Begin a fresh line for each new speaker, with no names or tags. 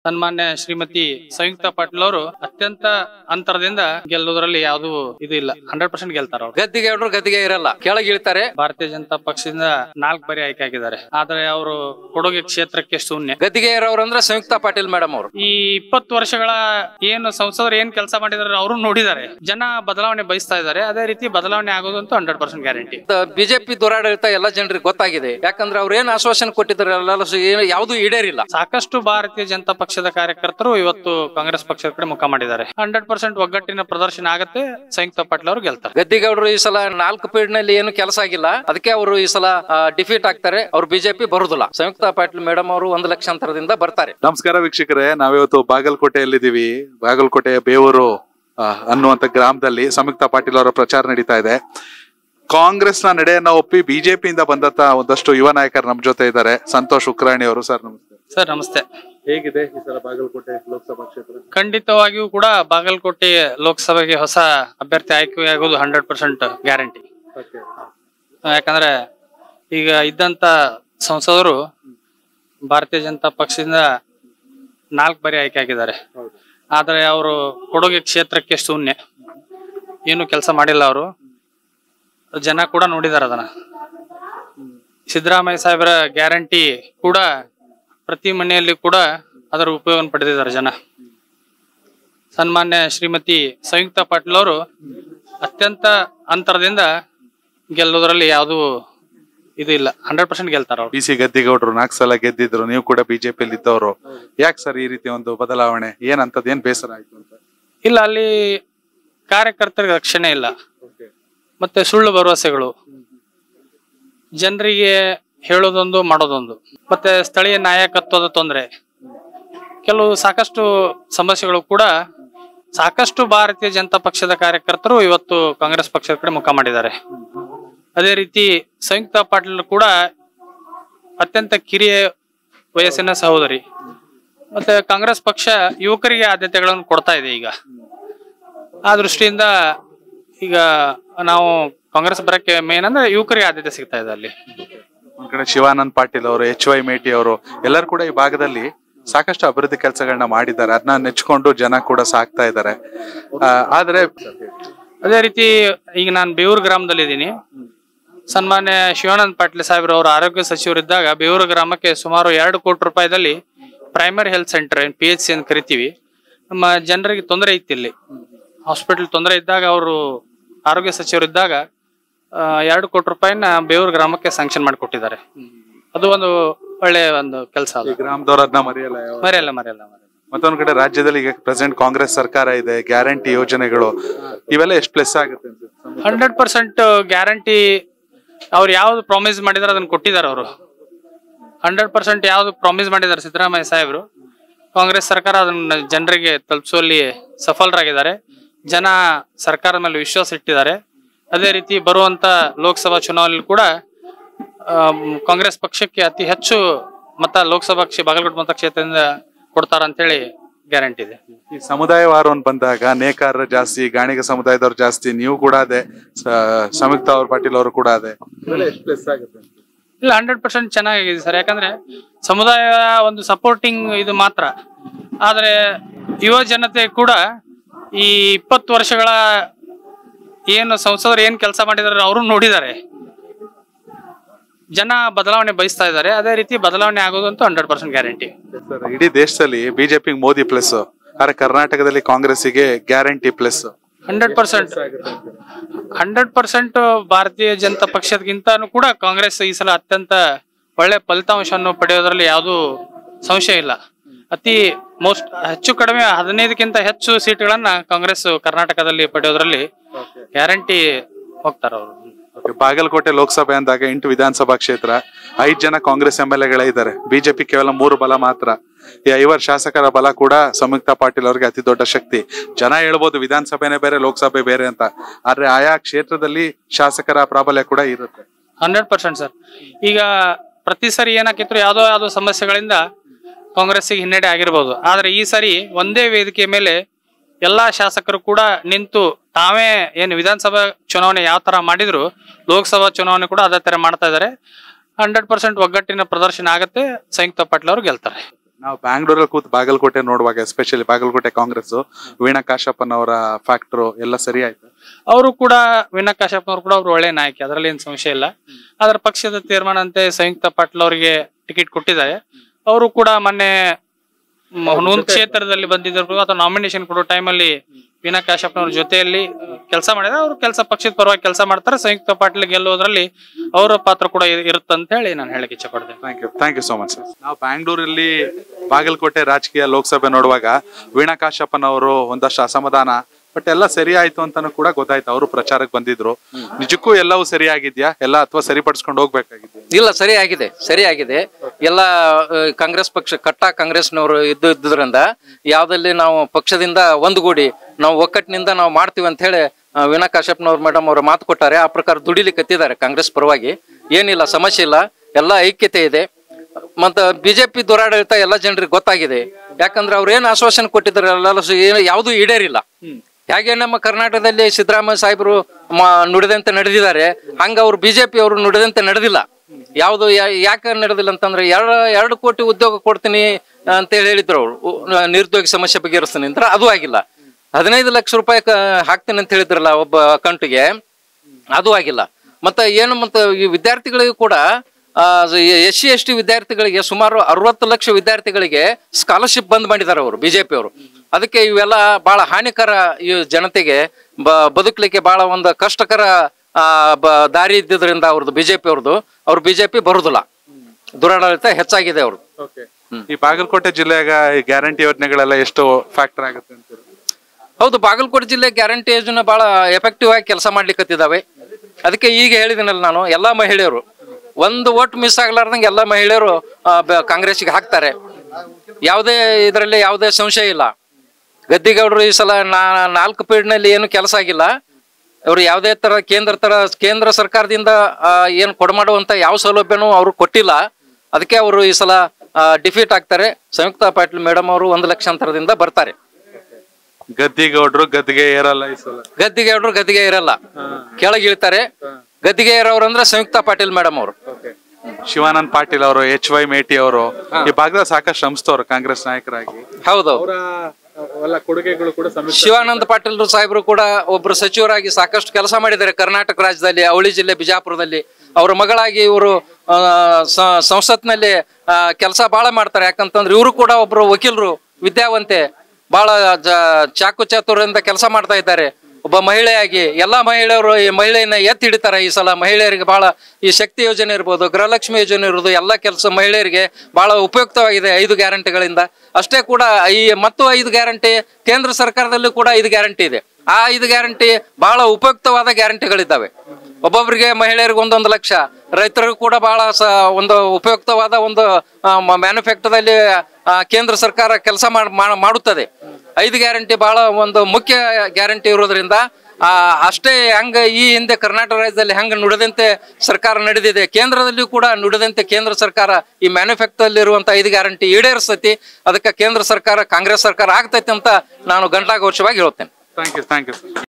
ಸನ್ಮಾನ್ಯ ಶ್ರೀಮತಿ ಸಂಯುಕ್ತ ಪಾಟೀಲ್ ಅವರು ಅತ್ಯಂತ ಅಂತರದಿಂದ ಗೆಲ್ಲುವುದರಲ್ಲಿ ಯಾವುದು ಇದು ಇಲ್ಲ ಹಂಡ್ರೆಡ್ ಪರ್ಸೆಂಟ್ ಗೆಲ್ತಾರ ಅವರು
ಗದ್ದಿಗೆ ಹೇಳ್ರು ಗದ್ದಿಗೆ ಇರಲ್ಲ ಕೆಳಗೆ ಇಳ್ತಾರೆ
ಭಾರತೀಯ ಜನತಾ ಪಕ್ಷದಿಂದ ನಾಲ್ಕು ಬಾರಿ ಆಯ್ಕೆ ಆಗಿದ್ದಾರೆ ಆದ್ರೆ ಅವರು ಕೊಡುಗೆ ಕ್ಷೇತ್ರಕ್ಕೆ ಶೂನ್ಯ
ಗದ್ದಿಗೆ ಇರೋರು ಅಂದ್ರೆ ಸಂಯುಕ್ತ ಪಾಟೀಲ್ ಮೇಡಮ್ ಅವರು
ಈ ಇಪ್ಪತ್ತು ವರ್ಷಗಳ ಏನು ಸಂಸದರು ಏನ್ ಕೆಲಸ ಮಾಡಿದಾರೆ ಅವರು ನೋಡಿದ್ದಾರೆ ಜನ ಬದಲಾವಣೆ ಬಯಸ್ತಾ ಇದ್ದಾರೆ ಅದೇ ರೀತಿ ಬದಲಾವಣೆ ಆಗೋದಂತೂ ಹಂಡ್ರೆಡ್ ಪರ್ಸೆಂಟ್ ಗ್ಯಾರಂಟಿ
ಬಿಜೆಪಿ ದುರಾಡಳಿತ ಎಲ್ಲ ಜನರಿಗೆ ಗೊತ್ತಾಗಿದೆ ಯಾಕಂದ್ರೆ ಅವ್ರು ಏನ್ ಆಶ್ವಾಸನೆ ಕೊಟ್ಟಿದ್ದಾರೆ ಯಾವುದು ಈಡೇರಿಲ್ಲ
ಸಾಕಷ್ಟು ಭಾರತೀಯ ಜನತಾ ಪಕ್ಷದ ಕಾರ್ಯಕರ್ತರು ಇವತ್ತು ಕಾಂಗ್ರೆಸ್ ಪಕ್ಷದ ಕಡೆ ಮುಖ ಮಾಡಿದ್ದಾರೆ ಹಂಡ್ರೆಡ್ ಪರ್ಸೆಂಟ್ ಒಗ್ಗಟ್ಟಿನ ಪ್ರದರ್ಶನ ಆಗತ್ತೆ ಸಂಯುಕ್ತ ಪಾಟೀಲ್ ಅವರು ಗೆಲ್ತಾರೆ
ಗದ್ದಿಗೌಡರು ಈ ಸಲ ನಾಲ್ಕು ಪೀರಿಯಡ್ ನಲ್ಲಿ ಏನು ಕೆಲಸ ಆಗಿಲ್ಲ ಅದಕ್ಕೆ ಅವರು ಈ ಸಲ ಡಿಫೀಟ್ ಆಗ್ತಾರೆ ಅವ್ರು ಬಿಜೆಪಿ ಬರುದಿಲ್ಲ ಸಂಯುಕ್ತ ಪಾಟೀಲ್ ಮೇಡಮ್ ಅವರು ಒಂದು ಲಕ್ಷಾಂತರದಿಂದ ಬರ್ತಾರೆ
ನಮಸ್ಕಾರ ವೀಕ್ಷಕರೇ ನಾವಿವತ್ತು ಬಾಗಲಕೋಟೆಯಲ್ಲಿದ್ದೀವಿ ಬಾಗಲಕೋಟೆಯ ಬೇವೂರು ಆ, ಅನ್ನುವಂತ ಗ್ರಾಮದಲ್ಲಿ ಸಂಯುಕ್ತ ಪಾಟೀಲ್ ಅವರ ಪ್ರಚಾರ ನಡೀತಾ ಇದೆ ಕಾಂಗ್ರೆಸ್ನ ನಡೆಯನ್ನ ಒಪ್ಪಿ ಬಿಜೆಪಿಯಿಂದ ಬಂದಂತ ಒಂದಷ್ಟು ಯುವ ನಾಯಕರು ನಮ್ ಜೊತೆ ಇದ್ದಾರೆ ಸಂತೋಷ್ ಉಕ್ರಾಣಿ ಅವರು ಸರ್ ನಮಸ್ತೆ
ಸರ್ ನಮಸ್ತೆ
ಹೇಗಿದೆ ಈ ಸಲ ಬಾಗಲಕೋಟೆ ಲೋಕಸಭಾ ಕ್ಷೇತ್ರ
ಖಂಡಿತವಾಗಿಯೂ ಕೂಡ ಬಾಗಲಕೋಟೆ ಲೋಕಸಭೆಗೆ ಹೊಸ ಅಭ್ಯರ್ಥಿ ಆಯ್ಕೆ ಆಗೋದು ಹಂಡ್ರೆಡ್ ಪರ್ಸೆಂಟ್ ಗ್ಯಾರಂಟಿ ಯಾಕಂದ್ರೆ ಈಗ ಇದ್ದಂತ ಸಂಸದರು ಭಾರತೀಯ ಜನತಾ ಪಕ್ಷದಿಂದ ನಾಲ್ಕು ಬಾರಿ ಆಯ್ಕೆ ಆಗಿದ್ದಾರೆ ಆದ್ರೆ ಅವರು ಕೊಡುಗೆ ಕ್ಷೇತ್ರಕ್ಕೆ ಶೂನ್ಯ ಏನು ಕೆಲಸ ಮಾಡಿಲ್ಲ ಅವರು ಜನ ಕೂಡ ನೋಡಿದಾರೆ ಅದನ್ನ ಸಿದ್ದರಾಮಯ್ಯ ಸಾಹೇಬರ ಗ್ಯಾರಂಟಿ ಕೂಡ ಪ್ರತಿ ಮನೆಯಲ್ಲಿ ಕೂಡ ಅದರ ಉಪಯೋಗ ಪಡೆದಿದ್ದಾರೆ ಜನ ಸನ್ಮಾನ್ಯ ಶ್ರೀಮತಿ ಸಂಯುಕ್ತ ಪಾಟೀಲ್ ಅವರು ಅತ್ಯಂತ ಅಂತರದಿಂದ ಗೆಲ್ಲುವುದರಲ್ಲಿ ಯಾವುದು ಇದು ಇಲ್ಲ ಹಂಡ್ರೆಡ್ ಪರ್ಸೆಂಟ್ ಗೆಲ್ತಾರ ಅವ್ರು
ಬಿ ಸಿ ಗದ್ದಿಗೌಡರು ನಾಲ್ಕು ಸಲ ಗೆದ್ದಿದ್ರು ನೀವು ಕೂಡ ಬಿಜೆಪಿಯಲ್ಲಿ ಇದ್ದವರು ಯಾಕೆ ಸರ್ ಈ ರೀತಿ ಒಂದು ಬದಲಾವಣೆ ಏನಂತದ್ ಏನ್ ಬೇಸರ ಆಯ್ತು ಅಂತ
ಇಲ್ಲ ಅಲ್ಲಿ ಕಾರ್ಯಕರ್ತರಿಗೆ ರಕ್ಷಣೆ ಇಲ್ಲ ಮತ್ತೆ ಸುಳ್ಳು ಭರವಸೆಗಳು ಜನರಿಗೆ ಹೇಳೋದೊಂದು ಮಾಡೋದೊಂದು ಮತ್ತೆ ಸ್ಥಳೀಯ ನಾಯಕತ್ವದ ತೊಂದರೆ ಕೆಲವು ಸಾಕಷ್ಟು ಸಮಸ್ಯೆಗಳು ಕೂಡ ಸಾಕಷ್ಟು ಭಾರತೀಯ ಜನತಾ ಪಕ್ಷದ ಕಾರ್ಯಕರ್ತರು ಇವತ್ತು ಕಾಂಗ್ರೆಸ್ ಪಕ್ಷದ ಕಡೆ ಮುಖ ಮಾಡಿದ್ದಾರೆ ಅದೇ ರೀತಿ ಸಂಯುಕ್ತ ಪಾಟೀಲ್ ಕೂಡ ಅತ್ಯಂತ ಕಿರಿಯ ವಯಸ್ಸಿನ ಸಹೋದರಿ ಮತ್ತೆ ಕಾಂಗ್ರೆಸ್ ಪಕ್ಷ ಯುವಕರಿಗೆ ಆದ್ಯತೆಗಳನ್ನು ಕೊಡ್ತಾ ಇದೆ ಈಗ ಆ ದೃಷ್ಟಿಯಿಂದ ಈಗ ನಾವು ಕಾಂಗ್ರೆಸ್ ಬರಕ್ಕೆ ಮೇನ್ ಅಂದ್ರೆ ಯುವಕರಿಗೆ ಆದ್ಯತೆ ಸಿಗ್ತಾ ಇದೆ ಅಲ್ಲಿ
ಒಂದ್ ಕಡೆ ಶಿವಾನಂದ್ ಪಾಟೀಲ್ ಅವರು ಎಚ್ ವೈ ಮೇಟಿ ಅವರು ಎಲ್ಲರೂ ಕೂಡ ಈ ಭಾಗದಲ್ಲಿ ಸಾಕಷ್ಟು ಅಭಿವೃದ್ಧಿ ಕೆಲಸಗಳನ್ನ ಮಾಡಿದ್ದಾರೆ ಅದನ್ನ ನೆಚ್ಕೊಂಡು ಜನ ಕೂಡ ಸಾಕ್ತಾ ಇದ್ದಾರೆ ಆ, ಆದ್ರೆ
ಅದೇ ರೀತಿ ಈಗ ನಾನು ಬೇವೂರು ಗ್ರಾಮದಲ್ಲಿ ಇದ್ದೀನಿ ಸನ್ಮಾನ್ಯ ಶಿವಾನಂದ್ ಪಾಟೀಲ್ ಸಾಹೇಬ್ರು ಅವರು ಆರೋಗ್ಯ ಸಚಿವರಿದ್ದಾಗ ಬೇವೂರು ಗ್ರಾಮಕ್ಕೆ ಸುಮಾರು ಎರಡು ಕೋಟಿ ರೂಪಾಯಿದಲ್ಲಿ primary health centre P H C ಅಂತ ಕರಿತೀವಿ ನಮ್ಮ ಜನರಿಗೆ ತೊಂದರೆ ಇತ್ತು ಇಲ್ಲಿ ಹಾಸ್ಪಿಟಲ್ ತೊಂದರೆ ಇದ್ದಾಗ ಅವರು ಆರೋಗ್ಯ ಸಚಿವರಿದ್ದಾಗ ಆ, ಎರಡು ಕೋಟಿ ರೂಪಾಯಿನ ಬೇವೂರು ಗ್ರಾಮಕ್ಕೆ ಸ್ಯಾಂಕ್ಷನ್ ಮಾಡಿಕೊಟ್ಟಿದ್ದಾರೆ ಅದು ಒಂದು ಒಳ್ಳೆಯ ಒಂದು ಕೆಲಸ
ಈ
ಅದು
ಗ್ರಾಮದವ್ರು ಅದನ್ನ ಮರೆಯಲ್ಲ ಯಾವಾಗ.
ಮರೆಯಲ್ಲ ಮರೆಯಲ್ಲ ಮರೆಯಲ್ಲ
ಮತ್ತೊಂದ್ ಕಡೆ ರಾಜ್ಯದಲ್ಲಿ ಈಗ ಪ್ರೆಸೆಂಟ್ ಕಾಂಗ್ರೆಸ್ ಸರ್ಕಾರ ಇದೆ ಗ್ಯಾರಂಟಿ ಯೋಜನೆಗಳು ಇವೆಲ್ಲ ಎಷ್ಟು ಪ್ಲಸ್ ಆಗುತ್ತೆ ಅನ್ಸುತ್ತೆ?
ಹಂಡ್ರೆಡ್ ಪರ್ಸೆಂಟ್ ಗ್ಯಾರಂಟಿ ಅವ್ರು ಯಾವ್ದು ಪ್ರಾಮಿಸ್ ಮಾಡಿದಾರೆ ಅದನ್ನ ಕೊಟ್ಟಿದ್ದಾರೆ ಅವರು ಹಂಡ್ರೆಡ್ ಪರ್ಸೆಂಟ್ ಯಾವ್ದು ಪ್ರಾಮಿಸ್ ಮಾಡಿದ್ದಾರೆ ಸಿದ್ದರಾಮಯ್ಯ ಸಾಹೇಬರು ಕಾಂಗ್ರೆಸ್ ಸರ್ಕಾರ ಅದನ್ನ ಜನರಿಗೆ ತಲುಪಿಸುವಲ್ಲಿ ಸಫಲರಾಗಿದ್ದಾರೆ ಜನ ಸರ್ಕಾರದ ಮೇಲೆ ವಿಶ್ವಾಸ ಇಟ್ಟಿದ್ದಾರೆ ಅದೇ ರೀತಿ ಬರುವಂತ ಲೋಕಸಭಾ ಚುನಾವಣೆಯಲ್ಲಿ ಕೂಡ ಆಮ್, ಕಾಂಗ್ರೆಸ್ ಪಕ್ಷಕ್ಕೆ ಅತಿ ಹೆಚ್ಚು ಮತ ಲೋಕಸಭಾ ಕ್ಷೇ ಬಾಗಲಕೋಟೆ ಮತಕ್ಷೇತ್ರದಿಂದ ಕೊಡ್ತಾರ ಅಂತೇಳಿ ಗ್ಯಾರಂಟಿ ಇದೆ
ಈ ಸಮುದಾಯವಾರ ಬಂದಾಗ ನೇಕಾರರು ಜಾಸ್ತಿ ಗಾಣಿಗ ಸಮುದಾಯದವ್ರು ಜಾಸ್ತಿ ನೀವು ಕೂಡ ಅದೇ ಸ- ಸಂಯುಕ್ತ ಅವ್ರ ಪಾಟೀಲ್ ಅವರು ಕೂಡ ಅದೇ ಇವೆಲ್ಲ ಎಷ್ಟು ಪ್ಲಸ್ ಆಗುತ್ತೆ ಅನ್ಸುತ್ತೆ?
ಇಲ್ಲ ಹಂಡ್ರೆಡ್ ಪರ್ಸೆಂಟ್ ಚೆನ್ನಾಗಿದೆ ಸರ್ ಯಾಕಂದ್ರೆ ಸಮುದಾಯ ಒಂದು ಸಪೋರ್ಟಿಂಗ್ ಇದು ಮಾತ್ರ ಆದ್ರೆ ಯುವ ಜನತೆ ಕೂಡ ಈ ಇಪ್ಪತ್ತು ವರ್ಷಗಳ ಏನು ಸಂಸದರು ಏನ್ ಕೆಲಸ ಮಾಡಿದಾರೆ ಅವರು ನೋಡಿದ್ದಾರೆ ಜನ ಬದಲಾವಣೆ ಬಯಸ್ತಾ ಇದ್ದಾರೆ ಅದೇ ರೀತಿ ಬದಲಾವಣೆ ಆಗೋದಂತೂ ಹಂಡ್ರೆಡ್ ಪರ್ಸೆಂಟ್ ಗ್ಯಾರಂಟಿ
ಸರ್ ಇಡೀ ದೇಶದಲ್ಲಿ ಬಿಜೆಪಿ ಮೋದಿ ಪ್ಲಸ್ ಆದ್ರೆ ಕರ್ನಾಟಕದಲ್ಲಿ ಕಾಂಗ್ರೆಸ್ಸಿಗೆ guarantee plus
hundred percent hundred percent Bharatiya Janata ಪಕ್ಷದಗಿಂತನೂ ಕೂಡ ಕಾಂಗ್ರೆಸ್ ಈ ಸಲ ಅತ್ಯಂತ ಒಳ್ಳೆ ಫಲಿತಾಂಶವನ್ನು ಪಡೆಯೋದ್ರಲ್ಲಿ ಯಾವುದೂ ಸಂಶಯ ಇಲ್ಲ ಅತಿ ಮೋಸ್ಟ್ ಹೆಚ್ಚು ಕಡಿಮೆ ಹದಿನೈದಕ್ಕಿಂತ ಹೆಚ್ಚು ಸೀಟ್ಗಳನ್ನ ಕಾಂಗ್ರೆಸ್ ಕರ್ನಾಟಕದಲ್ಲಿ ಪಡೆಯೋದ್ರಲ್ಲಿ ಗ್ಯಾರಂಟಿ ಹೋಗ್ತಾರ ಅವರು
Okay, ಬಾಗಲಕೋಟೆ ಲೋಕಸಭೆ ಅಂದಾಗ ಎಂಟು ವಿಧಾನಸಭಾ ಕ್ಷೇತ್ರ ಐದ್ ಜನ ಕಾಂಗ್ರೆಸ್ ಎಂ ಎಲ್ ಎಗಳೇ ಇದ್ದಾರೆ ಬಿಜೆಪಿ ಕೇವಲ ಮೂರು ಬಲ ಮಾತ್ರ ಈ ಐವರು ಶಾಸಕರ ಬಲ ಕೂಡ ಸಂಯುಕ್ತ ಪಾಟೀಲ್ ಅವರಿಗೆ ಅತಿ ದೊಡ್ಡ ಶಕ್ತಿ ಜನ ಹೇಳ್ಬೋದು ವಿಧಾನಸಭೆನೇ ಬೇರೆ ಲೋಕಸಭೆ ಬೇರೆ ಅಂತ ಆದ್ರೆ ಆಯಾ ಕ್ಷೇತ್ರದಲ್ಲಿ ಶಾಸಕರ ಪ್ರಾಬಲ್ಯ ಕೂಡ ಇರುತ್ತೆ
ಹಂಡ್ರೆಡ್ ಪರ್ಸೆಂಟ್ ಸರ್ ಈಗ ಪ್ರತಿ ಸರಿ ಏನಾಕಿತ್ತು ಯಾವುದೋ ಯಾವುದೋ ಸಮಸ್ಯೆಗಳಿಂದ ಕಾಂಗ್ರೆಸ್ಸಿಗೆ ಹಿನ್ನಡೆ ಆಗಿರ್ಬೋದು ಆದ್ರೆ ಈ ಸರಿ ಒಂದೇ ವೇದಿಕೆ ಮೇಲೆ ಎಲ್ಲಾ ಶಾಸಕರು ಕೂಡ ನಿಂತು ತಾವೇ ಏನು ವಿಧಾನಸಭಾ ಚುನಾವಣೆ ಯಾವ ತರ ಮಾಡಿದ್ರು ಲೋಕಸಭಾ ಚುನಾವಣೆ ಕೂಡ ಅದೇ ತರ ಮಾಡ್ತಾ ಇದ್ದಾರೆ ಹಂಡ್ರೆಡ್ ಪರ್ಸೆಂಟ್ ಒಗ್ಗಟ್ಟಿನ ಪ್ರದರ್ಶನ ಆಗತ್ತೆ ಸಂಯುಕ್ತ ಪಾಟೀಲ್ ಅವರು ಗೆಲ್ತಾರೆ
ನಾವು ಬ್ಯಾಂಗ್ಳೂರಲ್ಲಿ ಕೂತ್ ಬಾಗಲಕೋಟೆ ನೋಡುವಾಗ especially Bagalkote Congress Veena Kashappanavar factor ಎಲ್ಲ ಸರಿ ಆಯ್ತು
ಅವರು ಕೂಡ ವೀಣಾ ಕಾಶ್ಯಪ್ನವ್ರು ಕೂಡ ಅವ್ರು ಒಳ್ಳೆ ನಾಯಕಿ ಅದರಲ್ಲಿ ಏನು ಸಂಶಯ ಇಲ್ಲ ಅದರ ಪಕ್ಷದ ತೀರ್ಮಾನ ಅಂತೆ ಸಂಯುಕ್ತ ಪಾಟೀಲ್ ಅವರಿಗೆ ಟಿಕೆಟ್ ಕೊಟ್ಟಿದ್ದಾರೆ ಅವರು ಕೂಡ ಮೊನ್ನೆ ಮ- ಹುಣಸೂರು ಕ್ಷೇತ್ರದಲ್ಲಿ ಬಂದಿದ್ರು ಅಥವಾ ನಾಮಿನೇಷನ್ ಕೊಡೋ ಟೈಮಲ್ಲಿ ವೀಣಾ ಕಾಶ್ಯಪ್ನವ್ರ ಜೊತೆಯಲ್ಲಿ ಕೆಲಸ ಮಾಡಿದ್ರೆ ಅವರು ಕೆಲಸ ಪಕ್ಷದ ಪರವಾಗಿ ಕೆಲಸ ಮಾಡ್ತಾರೆ ಸಂಯುಕ್ತ ಪಾಟೀಲ್ ಗೆಲ್ಲುವುದರಲ್ಲಿ ಅವರ ಪಾತ್ರ ಕೂಡ ಇರುತ್ತಂತ ಹೇಳಿ ನಾನು ಹೇಳಕ್ ಇಚ್ಛೆ ಪಡ್ತೇನೆ
thank you thank you so much sir ನಾವು ಬ್ಯಾಂಗ್ಳೂರಲ್ಲಿ ಬಾಗಲಕೋಟೆ ರಾಜಕೀಯ ಲೋಕಸಭೆ ನೋಡುವಾಗ ವೀಣಾ ಕಾಶಪ್ಪನವರು ಒಂದಷ್ಟು ಅಸಮಾಧಾನ ಬಟ್ ಎಲ್ಲ ಸರಿ ಆಯ್ತು ಅಂತಾನು ಕೂಡ ಗೊತ್ತಾಯ್ತು ಅವರು ಪ್ರಚಾರಕ್ಕೆ ಬಂದಿದ್ರು ನಿಜಕ್ಕೂ ಎಲ್ಲವೂ ಸರಿಯಾಗಿದ್ಯಾ ಎಲ್ಲ ಅಥವಾ ಸರಿಪಡಿಸ್ಕೊಂಡು ಹೋಗ್ಬೇಕಾಗಿದ್ಯಾ
ಇಲ್ಲ ಸರಿ ಆಗಿದೆ ಸರಿ ಆಗಿದೆ ಎಲ್ಲ ಆ, ಕಾಂಗ್ರೆಸ್ ಪಕ್ಷ ಕಟ್ಟ ಕಾಂಗ್ರೆಸ್ನವರು ಇದ್ದು ಇದ್ದುದರಿಂದ ಯಾವ್ದಲ್ಲಿ ನಾವು ಪಕ್ಷದಿಂದ ಒಂದುಗೂಡಿ ನಾವು ಒಕ್ಕಟ್ಟಿನಿಂದ ನಾವು ಮಾಡ್ತೀವಿ ಅಂತ ಹೇಳಿ ಆ, ವೀಣಾ ಕಾಶ್ಯಪ್ನವ್ರು ಮೇಡಮ್ ಅವರು ಮಾತು ಕೊಟ್ಟಾರೆ ಆ ಪ್ರಕಾರ ದುಡಿಲಿಕ್ಕೆ ಎತ್ತಿದ್ದಾರೆ ಕಾಂಗ್ರೆಸ್ ಪರವಾಗಿ ಏನಿಲ್ಲ ಸಮಸ್ಯೆ ಇಲ್ಲ ಎಲ್ಲ ಐಕ್ಯತೆ ಇದೆ ಮತ್ತ ಬಿಜೆಪಿ ದುರಾಡಳಿತ ಎಲ್ಲ ಜನರಿಗೆ ಗೊತ್ತಾಗಿದೆ ಯಾಕಂದ್ರೆ ಅವ್ರು ಏನ್ ಆಶ್ವಾಸನೆ ಕೊಟ್ಟಿದ್ದಾರೆ ಎಲ್ಲ ಏನು ಯಾವುದು ಈಡೇರಿಲ್ಲ ಹೇಗೆ ನಮ್ಮ ಕರ್ನಾಟಕದಲ್ಲಿ ಸಿದ್ದರಾಮಯ್ಯ ಸಾಹೇಬರು ಮ- ನುಡಿದಂತೆ ನಡೆದಿದ್ದಾರೆ ಹಂಗ ಅವ್ರು ಬಿಜೆಪಿ ಅವರು ನುಡಿದಂತೆ ನಡೆದಿಲ್ಲ ಯಾವುದು ಯಾಕೆ ನಡೆದಿಲ್ಲ ಅಂತಂದ್ರೆ ಎರಡು ಎರಡು ಕೋಟಿ ಉದ್ಯೋಗ ಕೊಡ್ತೀನಿ ಅಂತೇಳಿ ಹೇಳಿದ್ರು ಅವರು ನಿರುದ್ಯೋಗ ಸಮಸ್ಯೆ ಬಗೆಹರಿಸ್ತೀನಿ ಅಂದ್ರೆ ಅದು ಆಗಿಲ್ಲ ಹದಿನೈದು ಲಕ್ಷ ರೂಪಾಯಿ ಕ- ಹಾಕ್ತೀನಿ ಅಂತ ಹೇಳಿದ್ರಲ್ಲ ಒಬ್ಬ ಅಕೌಂಟ್ಗೆ ಅದು ಆಗಿಲ್ಲ ಮತ್ತೆ ಏನು ಮತ್ತೆ ಈ ವಿದ್ಯಾರ್ಥಿಗಳಿಗೂ ಕೂಡ ಎಸ್ ಸಿ ಎಸ್ ಟಿ ವಿದ್ಯಾರ್ಥಿಗಳಿಗೆ ಸುಮಾರು ಅರವತ್ತು ಲಕ್ಷ ವಿದ್ಯಾರ್ಥಿಗಳಿಗೆ ಸ್ಕಾಲರ್ಶಿಪ್ ಬಂದ್ ಮಾಡಿದ್ದಾರೆ ಅವರು ಬಿಜೆಪಿ ಅವರು ಅದಕ್ಕೆ ಇವೆಲ್ಲ ಬಹಳ ಹಾನಿಕರ ಈ ಜನತೆಗೆ ಬ ಬದುಕಲಿಕ್ಕೆ ಬಹಳ ಒಂದು ಕಷ್ಟಕರ ಆ, ಬ ದಾರಿ ಇದ್ದಿದ್ರಿಂದ ಅವ್ರದ್ದು ಬಿಜೆಪಿ ಅವ್ರದ್ದು ಅವ್ರು ಬಿಜೆಪಿ ಬರುದಿಲ್ಲ ದುರಾಡಳಿತ ಹೆಚ್ಚಾಗಿದೆ ಅವ್ರದ್ದು
ಈ ಬಾಗಲಕೋಟೆ ಜಿಲ್ಲೆಯಾಗ ಈ ಗ್ಯಾರಂಟಿ ಯೋಜನೆಗಳೆಲ್ಲ ಎಷ್ಟು ಫ್ಯಾಕ್ಟರ್ ಆಗುತ್ತೆ ಅಂತೀರಿ
ಹೌದು ಬಾಗಲಕೋಟೆ ಜಿಲ್ಲೆ ಗ್ಯಾರಂಟಿ ಯೋಜನೆ ಬಹಳ ಎಫೆಕ್ಟಿವ್ ಆಗಿ ಕೆಲಸ ಮಾಡ್ಲಿಕ್ಕತ್ತಿದ್ದಾವೆ ಅದಕ್ಕೆ ಈಗ ಹೇಳಿದಿನಲ್ಲ ನಾನು ಎಲ್ಲಾ ಮಹಿಳೆಯರು ಒಂದು ಓಟ್ ಮಿಸ್ ಆಗ್ಲಾರ್ದಂಗೆ ಎಲ್ಲಾ ಮಹಿಳೆಯರು ಆ, ಬ- ಕಾಂಗ್ರೆಸ್ಸಿಗೆ ಹಾಕ್ತಾರೆ ಯಾವುದೇ ಇದರಲ್ಲಿ ಯಾವುದೇ ಸಂಶಯ ಇಲ್ಲ ಗದ್ದಿಗೌಡರು ಈ ಸಲ ನಾ ನಾಲ್ಕು ಪೀರಿಯಡ್ನಲ್ಲಿ ಏನು ಕೆಲಸ ಆಗಿಲ್ಲ ಅವರು ಯಾವುದೇ ತರ ಕೇಂದ್ರ ತರ ಕೇಂದ್ರ ಸರ್ಕಾರದಿಂದ ಆ, ಏನು ಕೊಡಮಾಡುವಂತ ಯಾವ ಸೌಲಭ್ಯನೂ ಅವರು ಕೊಟ್ಟಿಲ್ಲ ಅದಕ್ಕೆ ಅವರು ಈ ಸಲ ಡಿಫೀಟ್ ಆಗ್ತಾರೆ ಸಂಯುಕ್ತ ಪಾಟೀಲ್ ಮೇಡಮ್ ಅವರು ಒಂದು ಲಕ್ಷಾಂತರದಿಂದ ಬರ್ತಾರೆ
ಗದ್ದಿಗೌಡ್ರು ಗದ್ದಿಗೆ ಏರಲ್ಲ ಈ ಸಲ
ಗದ್ದಿಗೌಡರು ಗದ್ದಿಗೆ ಇರಲ್ಲ ಕೆಳಗೆ ಇಳ್ತಾರೆ ಗದ್ದಿಗೆ ಇರೋರು ಅಂದ್ರೆ ಸಂಯುಕ್ತ ಪಾಟೀಲ್ ಮೇಡಮ್ ಅವರು
ಶಿವಾನಂದ್ ಪಾಟೀಲ್ ಅವರು ಎಚ್ ವೈ ಮೇಟಿ ಅವರು ಈ ಭಾಗದ ಸಾಕಷ್ಟು ಶ್ರಮಿಸ್ತವ್ರು ಕಾಂಗ್ರೆಸ್ ನಾಯಕರಾಗಿ
ಹೌದು
ಅವರ ಎಲ್ಲ ಕೊಡುಗೆಗಳು ಕೂಡ
ಶಿವಾನಂದ ಪಾಟೀಲ್ ಸಾಹೇಬರು ಕೂಡ ಒಬ್ರು ಸಚಿವರಾಗಿ ಸಾಕಷ್ಟು ಕೆಲಸ ಮಾಡಿದ್ದಾರೆ ಕರ್ನಾಟಕ ರಾಜ್ಯದಲ್ಲಿ ಅವಳಿ ಜಿಲ್ಲೆ ಬಿಜಾಪುರದಲ್ಲಿ ಅವರ ಮಗಳಾಗಿ ಇವರು ಆ, ಸ- ಸಂಸತ್ನಲ್ಲಿ ಕೆಲಸ ಬಹಳ ಮಾಡ್ತಾರೆ ಯಾಕಂತಂದ್ರೆ ಇವರು ಕೂಡ ಒಬ್ರು ವಕೀಲರು ವಿದ್ಯಾವಂತೆ ಬಹಳ ಜ- ಚಾಕು ಚಾತುರ್ಯದಿಂದ ಕೆಲಸ ಮಾಡ್ತಾ ಇದ್ದಾರೆ ಒಬ್ಬ ಮಹಿಳೆಯಾಗಿ ಎಲ್ಲಾ ಮಹಿಳೆಯರು ಈ ಮಹಿಳೆಯನ್ನ ಎತ್ತಿ ಹಿಡಿತಾರೆ ಈ ಸಲ ಮಹಿಳೆಯರಿಗೆ ಬಹಳ ಈ ಶಕ್ತಿ ಯೋಜನೆ ಇರ್ಬೋದು ಗೃಹಲಕ್ಷ್ಮಿ ಯೋಜನೆ ಇರ್ಬೋದು ಎಲ್ಲ ಕೆಲಸ ಮಹಿಳೆಯರಿಗೆ ಬಹಳ ಉಪಯುಕ್ತವಾಗಿದೆ ಐದು ಗ್ಯಾರಂಟಿಗಳಿಂದ ಅಷ್ಟೇ ಕೂಡ ಈ ಮತ್ತು ಐದು ಗ್ಯಾರಂಟಿ ಕೇಂದ್ರ ಸರ್ಕಾರದಲ್ಲೂ ಕೂಡ ಐದು ಗ್ಯಾರಂಟಿ ಇದೆ ಆ ಐದು ಗ್ಯಾರಂಟಿ ಬಹಳ ಉಪಯುಕ್ತವಾದ ಗ್ಯಾರಂಟಿಗಳಿದ್ದಾವೆ ಒಬ್ಬೊಬ್ಬರಿಗೆ ಮಹಿಳೆಯರಿಗೆ ಒಂದೊಂದು ಲಕ್ಷ ರೈತರಿಗೂ ಕೂಡ ಬಹಳ ಸ ಒಂದು ಉಪಯುಕ್ತವಾದ ಒಂದು ಮ್ಯಾನುಫ್ಯಾಕ್ಚರ್ದಲ್ಲಿ ಕೇಂದ್ರ ಸರ್ಕಾರ ಕೆಲಸ ಮಾಡುತ್ತದೆ ಐದು ಗ್ಯಾರಂಟಿ ಬಹಳ ಒಂದು ಮುಖ್ಯ ಗ್ಯಾರಂಟಿ ಇರೋದ್ರಿಂದ ಆ, ಅಷ್ಟೇ ಹಂಗ ಈ ಹಿಂದೆ ಕರ್ನಾಟಕ ರಾಜ್ಯದಲ್ಲಿ ಹಂಗ ನುಡಿದಂತೆ ಸರ್ಕಾರ ನಡೆದಿದೆ ಕೇಂದ್ರದಲ್ಲಿಯೂ ಕೂಡ ನುಡಿದಂತೆ ಕೇಂದ್ರ ಸರ್ಕಾರ ಈ ಮ್ಯಾನುಫ್ಯಾಕ್ಚರ್ ಇರುವಂತ ಐದು ಗ್ಯಾರಂಟಿ ಈಡೇರಿಸ್ತೈತಿ ಅದಕ್ಕೆ ಕೇಂದ್ರ ಸರ್ಕಾರ ಕಾಂಗ್ರೆಸ್ ಸರ್ಕಾರ ಆಗ್ತೈತಿ ಅಂತ ನಾನು ಗಂಟಾಘೋಷವಾಗಿ ಹೇಳ್ತೇನೆ
ಥ್ಯಾಂಕ್ ಯು ಥ್ಯಾಂಕ್ ಯು